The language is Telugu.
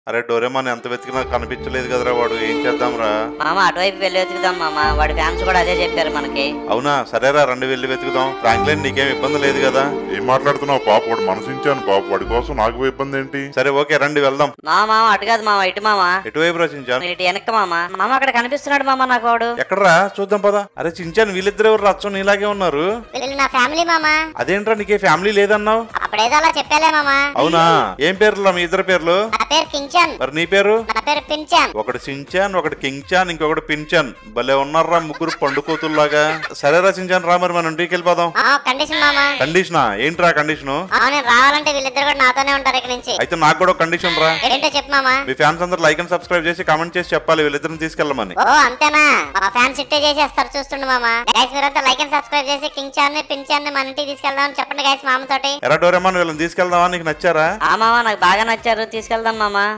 అరే డోరేమాన్ ఎంత వెతికినా కనిపించలేదు కదరా వాడు ఏం చేద్దాంరా మామ అటువైపు వెళ్ళి వెతుకుదాం మామ వాడి ఫ్యాన్స్ కూడా అదే చెప్పారు మనకి అవునా సరేరా రండి వెళ్ళి వెతుకుదాం ఫ్రాంక్లైన్ నీకేం ఇబ్బంది లేదు కదా ఏం మాట్లాడుతున్నావు పాప వాడు మనసించాను పాప వాడి కోసం నాకు ఇబ్బంది ఏంటి సరే ఓకే రండి వెళ్దాం మామ మామ అటు కాదు మామ ఇటు మామ ఎటువైపు రచించాను ఇటు వెనక్కి మామ మామ అక్కడ కనిపిస్తున్నాడు మామ నాకు వాడు ఎక్కడరా చూద్దాం పదా అరే చించాను వీళ్ళిద్దరు ఎవరు రచ్చం నీలాగే ఉన్నారు వీళ్ళు నా ఫ్యామిలీ మామా అదేంట్రా నీకే ఫ్యామిలీ లేదన్నావు అప్పుడేదో అలా చెప్పాలే మామా అవునా ఏం పేర్లు మీ ఇద్దరు పేర్లు నా పేరు కించన్ మరి నీ పేరు నా పేరు పించాన్ ఒకటి సించాన్ ఒకటి కింగ్చాన్ ఇంకొకటి పించాన్ భలే ఉన్నారా ముగ్గురు పండు కోతుల్లాగా సరేరా సించాన్ రా మరి మనం ఇంటికి వెళ్ళిపోదాం ఆ కండిషన్ మామా కండిషనా ఏంట్రా కండిషను ఆ నేను రావాలంటే వీళ్ళిద్దరు కూడా నాతోనే ఉంటారు ఇక్కడ నుంచి అయితే నాకు కూడా ఒక కండిషన్ రా ఏంటో చెప్పు మామా మీ ఫ్యాన్స్ అందరూ లైక్ అండ్ సబ్స్క్రైబ్ చేసి కామెంట్ చేసి చెప్పాలి వీళ్ళిద్దరిని తీసుకెళ్ళమని ఓ అంతేనా మా ఫ్యాన్స్ ఇట్టే చేసేస్తారు చూస్తుండు మామా గైస్ మీరంతా లైక్ అండ్ సబ్స్క్రైబ్ చేసి కింగ్ చాన్ ని పిన్ చాన్ ని మన ఇంటికి తీసుకెళ్దామని చెప్పండి గైస్ మామతోటి ఎరా డోరేమాన్ వీళ్ళని తీసుకెళ్దామా నీకు నచ్చారా ఆ మామ నాకు బాగా నచ్చారు తీసుకెళ్దాం మామ